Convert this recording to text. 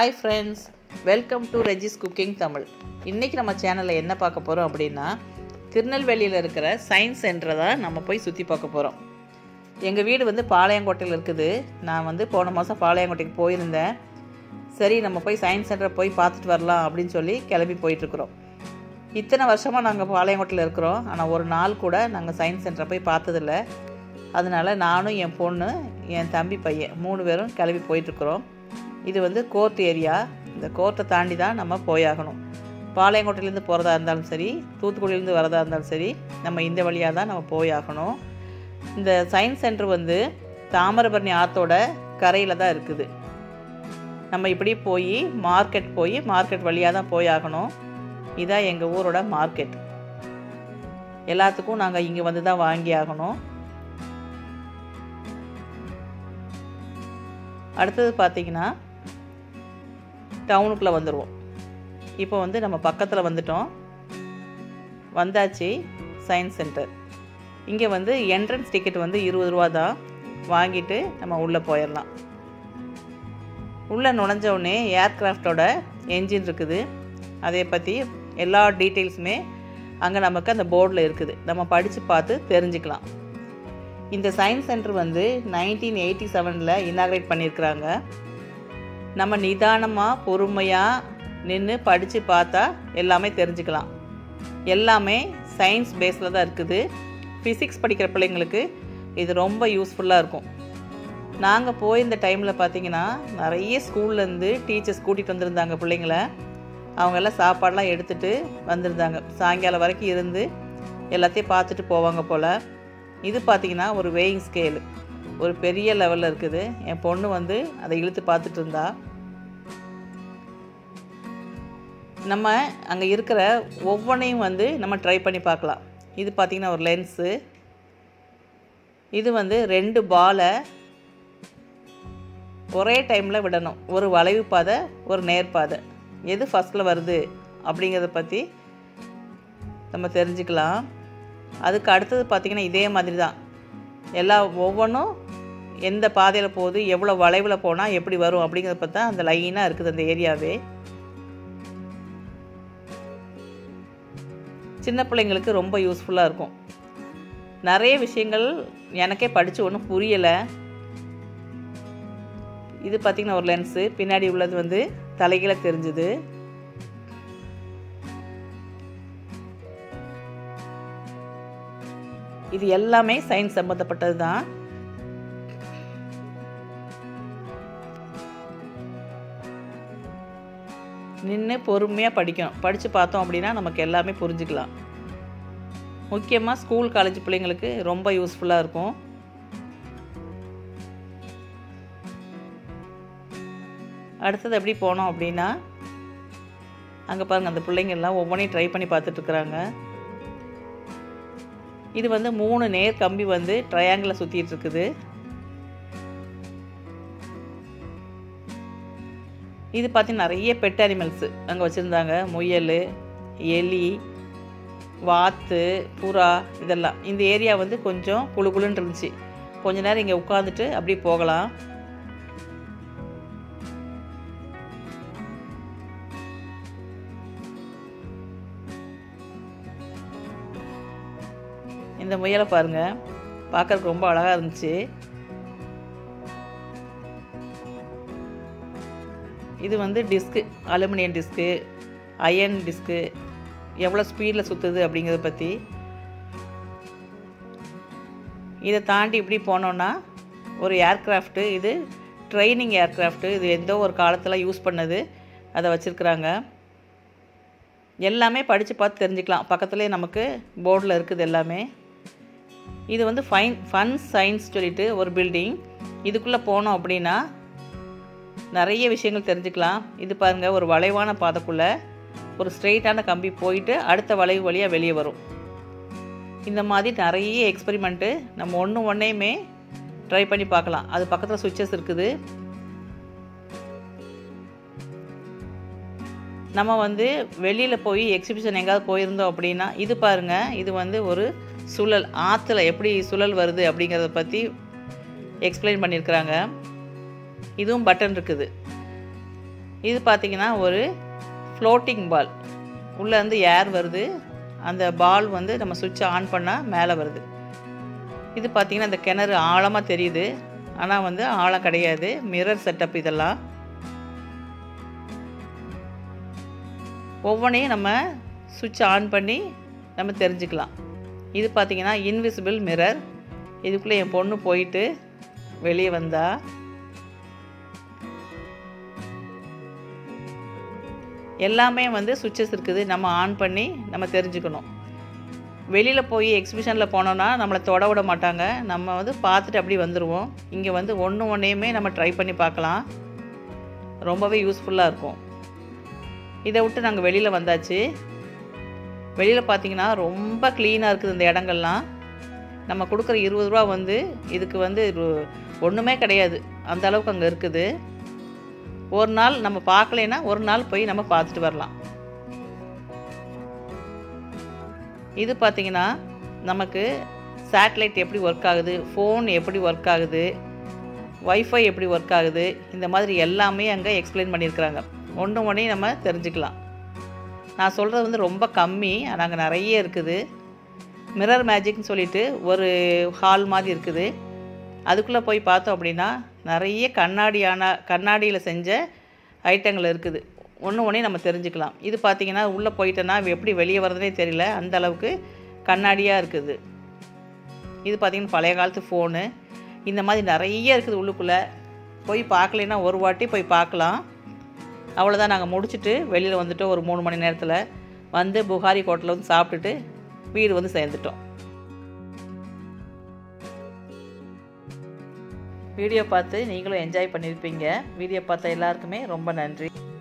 hi friends welcome to Regis cooking Tamil இன்றைக்கி நம்ம சேனலில் என்ன பார்க்க போகிறோம் அப்படின்னா திருநெல்வேலியில் இருக்கிற சயின்ஸ் சென்டரை தான் நம்ம போய் சுற்றி பார்க்க போகிறோம் எங்கள் வீடு வந்து பாளையங்கோட்டையில் இருக்குது நான் வந்து போன மாதம் பாளையங்கோட்டைக்கு போயிருந்தேன் சரி நம்ம போய் சயின்ஸ் சென்டரை போய் பார்த்துட்டு வரலாம் அப்படின்னு சொல்லி கிளம்பி போயிட்டுருக்குறோம் இத்தனை வருஷமாக நாங்கள் பாளையங்கோட்டையில் இருக்கிறோம் ஆனால் ஒரு நாள் கூட நாங்கள் சயின்ஸ் சென்டரை போய் பார்த்ததில்ல அதனால் நானும் என் பொண்ணு என் தம்பி பையன் மூணு பேரும் கிளம்பி போயிட்டுருக்குறோம் இது வந்து கோர்ட் ஏரியா இந்த கோர்ட்டை தாண்டி தான் நம்ம போயாகணும் பாளையங்கோட்டையிலேருந்து போகிறதா இருந்தாலும் சரி தூத்துக்குடியிலேருந்து வரதா இருந்தாலும் சரி நம்ம இந்த வழியாக தான் நம்ம போயாகணும் இந்த சயின்ஸ் சென்டர் வந்து தாமிரபரணி ஆற்றோட கரையில் தான் இருக்குது நம்ம இப்படி போய் மார்க்கெட் போய் மார்க்கெட் வழியாக தான் போயாகணும் இதான் எங்கள் ஊரோட மார்க்கெட் எல்லாத்துக்கும் நாங்கள் இங்கே வந்து தான் வாங்கி ஆகணும் அடுத்தது பார்த்தீங்கன்னா டவுனுக்குள்ளே வந்துடுவோம் இப்போ வந்து நம்ம பக்கத்தில் வந்துட்டோம் வந்தாச்சு சயின்ஸ் சென்டர் இங்கே வந்து என்ட்ரன்ஸ் டிக்கெட் வந்து இருபது ரூபா தான் வாங்கிட்டு நம்ம உள்ளே போயிடலாம் உள்ளே நுழைஞ்ச உடனே ஏர்க்ராஃப்டோட என்ஜின் இருக்குது அதை பற்றி எல்லா டீட்டெயில்ஸுமே அங்கே நமக்கு அந்த போர்டில் இருக்குது நம்ம படித்து பார்த்து தெரிஞ்சுக்கலாம் இந்த சயின்ஸ் சென்டர் வந்து நைன்டீன் எயிட்டி செவனில் இனாக்ரேட் பண்ணியிருக்கிறாங்க நம்ம நிதானமாக பொறுமையாக நின்று படித்து பார்த்தா எல்லாமே தெரிஞ்சுக்கலாம் எல்லாமே சயின்ஸ் பேஸில் தான் இருக்குது ஃபிசிக்ஸ் படிக்கிற பிள்ளைங்களுக்கு இது ரொம்ப யூஸ்ஃபுல்லாக இருக்கும் நாங்கள் போயிருந்த டைமில் பார்த்தீங்கன்னா நிறைய ஸ்கூல்லேருந்து டீச்சர்ஸ் கூட்டிகிட்டு வந்திருந்தாங்க பிள்ளைங்கள அவங்கெல்லாம் சாப்பாடெலாம் எடுத்துகிட்டு வந்திருந்தாங்க சாயங்காலம் வரைக்கும் இருந்து எல்லாத்தையும் பார்த்துட்டு போவாங்க போல் இது பார்த்திங்கன்னா ஒரு வேயிங் ஸ்கேலு ஒரு பெரிய லெவலில் இருக்குது என் பொண்ணு வந்து அதை இழுத்து பார்த்துட்டு இருந்தா நம்ம அங்கே இருக்கிற ஒவ்வொன்றையும் வந்து நம்ம ட்ரை பண்ணி பார்க்கலாம் இது பார்த்திங்கன்னா ஒரு லென்ஸு இது வந்து ரெண்டு பாலை ஒரே டைமில் விடணும் ஒரு வளைவு பாதை ஒரு நேர்பாதை எது ஃபஸ்ட்டில் வருது அப்படிங்கிறத பற்றி நம்ம தெரிஞ்சுக்கலாம் அதுக்கு அடுத்தது பார்த்திங்கன்னா இதே மாதிரி தான் எல்லா ஒவ்வொன்றும் எந்த பாதையில் போகுது எவ்வளோ வளைவில் போனால் எப்படி வரும் அப்படிங்கிறத பற்றி தான் அந்த லைனாக இருக்குது அந்த ஏரியாவே சின்ன பிள்ளைங்களுக்கு ரொம்ப யூஸ்ஃபுல்லாக இருக்கும் நிறைய விஷயங்கள் எனக்கே படித்து ஒன்றும் புரியலை இது பார்த்திங்கன்னா ஒரு லென்ஸு பின்னாடி உள்ளது வந்து தலைகீழ தெரிஞ்சுது இது எல்லாமே சயின்ஸ் சம்மந்தப்பட்டது தான் நின்று பொறுமையாக படிக்கணும் படித்து பார்த்தோம் அப்படின்னா நமக்கு எல்லாமே புரிஞ்சுக்கலாம் முக்கியமாக ஸ்கூல் காலேஜ் பிள்ளைங்களுக்கு ரொம்ப யூஸ்ஃபுல்லாக இருக்கும் அடுத்தது எப்படி போனோம் அப்படின்னா அங்கே பாருங்கள் அந்த பிள்ளைங்க எல்லாம் ஒவ்வொன்றையும் ட்ரை பண்ணி பார்த்துட்ருக்குறாங்க இது வந்து மூணு நேர் கம்பி வந்து ட்ரையாங்கிளில் சுற்றிட்டு இருக்குது இது பார்த்தீங்கன்னா நிறைய பெட் அனிமல்ஸு அங்கே வச்சுருந்தாங்க முயல் எலி வாத்து புறா இதெல்லாம் இந்த ஏரியா வந்து கொஞ்சம் குழு குழுன்னு இருந்துச்சு கொஞ்ச நேரம் இங்கே உட்காந்துட்டு அப்படியே போகலாம் இந்த முயலை பாருங்கள் பார்க்குறதுக்கு ரொம்ப அழகாக இருந்துச்சு இது வந்து disc aluminium disc iron disc எவ்வளோ ஸ்பீடில் சுற்றுது அப்படிங்கிறத பற்றி இதை தாண்டி இப்படி போனோன்னா ஒரு ஏர்க்ராஃப்ட்டு இது ட்ரைனிங் ஏர்க்ராஃப்ட்டு இது எந்த ஒரு காலத்தில் யூஸ் பண்ணது அதை வச்சுருக்குறாங்க எல்லாமே படித்து பார்த்து தெரிஞ்சுக்கலாம் பக்கத்துலேயே நமக்கு போர்டில் இருக்குது எல்லாமே இது வந்து ஃபைன் ஃபன் சயின்ஸ் சொல்லிட்டு ஒரு பில்டிங் இதுக்குள்ளே போனோம் அப்படின்னா நிறைய விஷயங்கள் தெரிஞ்சுக்கலாம் இது பாருங்கள் ஒரு வளைவான பாதைக்குள்ளே ஒரு ஸ்ட்ரெயிட்டான கம்பி போயிட்டு அடுத்த வளைவு வழியாக வெளியே வரும் இந்த மாதிரி நிறைய எக்ஸ்பெரிமெண்ட்டு நம்ம ஒன்று ஒன்றையுமே ட்ரை பண்ணி பார்க்கலாம் அது பக்கத்தில் சுவிட்சஸ் இருக்குது நம்ம வந்து வெளியில் போய் எக்ஸிபிஷன் எங்கேயாவது போயிருந்தோம் அப்படின்னா இது பாருங்கள் இது வந்து ஒரு சுழல் ஆற்றுல எப்படி சுழல் வருது அப்படிங்கிறத பற்றி எக்ஸ்பிளைன் பண்ணியிருக்கிறாங்க இதுவும் பட்டன் இருக்குது இது பார்த்திங்கன்னா ஒரு ஃப்ளோட்டிங் பால் உள்ளேருந்து ஏர் வருது அந்த பால் வந்து நம்ம சுவிட்சை ஆன் பண்ணால் மேலே வருது இது பார்த்திங்கன்னா இந்த கிணறு ஆழமாக தெரியுது ஆனால் வந்து ஆழம் கிடையாது மிரர் செட்டப் இதெல்லாம் ஒவ்வொன்றையும் நம்ம சுவிட்ச் ஆன் பண்ணி நம்ம தெரிஞ்சுக்கலாம் இது பார்த்திங்கன்னா இன்விசிபிள் மிரர் இதுக்குள்ளே என் பொண்ணு போயிட்டு வெளியே வந்தா எல்லாமே வந்து சுவிட்சஸ் இருக்குது நம்ம ஆன் பண்ணி நம்ம தெரிஞ்சுக்கணும் வெளியில் போய் எக்ஸிபிஷனில் போனோன்னா நம்மளை தொட விட மாட்டாங்க நம்ம வந்து பார்த்துட்டு அப்படி வந்துடுவோம் இங்கே வந்து ஒன்று ஒன்றையுமே நம்ம ட்ரை பண்ணி பார்க்கலாம் ரொம்பவே யூஸ்ஃபுல்லாக இருக்கும் இதை விட்டு நாங்கள் வெளியில் வந்தாச்சு வெளியில் பார்த்தீங்கன்னா ரொம்ப க்ளீனாக இருக்குது இந்த இடங்கள்லாம் நம்ம கொடுக்குற இருபது ரூபா வந்து இதுக்கு வந்து ஒன்றுமே கிடையாது அந்த அளவுக்கு அங்கே இருக்குது ஒரு நாள் நம்ம பார்க்கலைன்னா ஒரு நாள் போய் நம்ம பார்த்துட்டு வரலாம் இது பார்த்திங்கன்னா நமக்கு சேட்டலைட் எப்படி ஒர்க் ஆகுது ஃபோன் எப்படி ஒர்க் ஆகுது ஒய்ஃபை எப்படி ஒர்க் ஆகுது இந்த மாதிரி எல்லாமே அங்கே எக்ஸ்பிளைன் பண்ணியிருக்கிறாங்க ஒன்று ஒன்றையும் நம்ம தெரிஞ்சுக்கலாம் நான் சொல்கிறது வந்து ரொம்ப கம்மி அங்கே நிறைய இருக்குது மிரர் மேஜிக்னு சொல்லிட்டு ஒரு ஹால் மாதிரி இருக்குது அதுக்குள்ளே போய் பார்த்தோம் அப்படின்னா நிறைய கண்ணாடியான கண்ணாடியில் செஞ்ச ஐட்டங்கள் இருக்குது ஒன்று ஒன்றே நம்ம தெரிஞ்சுக்கலாம் இது பார்த்திங்கன்னா உள்ளே போயிட்டோன்னா எப்படி வெளியே வர்றதுனே தெரியல அந்த அளவுக்கு கண்ணாடியாக இருக்குது இது பார்த்திங்கன்னா பழைய காலத்து ஃபோனு இந்த மாதிரி நிறைய இருக்குது உள்ளுக்குள்ளே போய் பார்க்கலைன்னா ஒரு வாட்டி போய் பார்க்கலாம் அவ்வளோதான் நாங்கள் முடிச்சுட்டு வெளியில் வந்துட்டோம் ஒரு மூணு மணி நேரத்தில் வந்து புகாரி ஹோட்டலில் வந்து சாப்பிட்டுட்டு வீடு வந்து சேர்ந்துட்டோம் வீடியோ பார்த்து நீங்களும் என்ஜாய் பண்ணியிருப்பீங்க வீடியோ பார்த்த எல்லாருக்குமே ரொம்ப நன்றி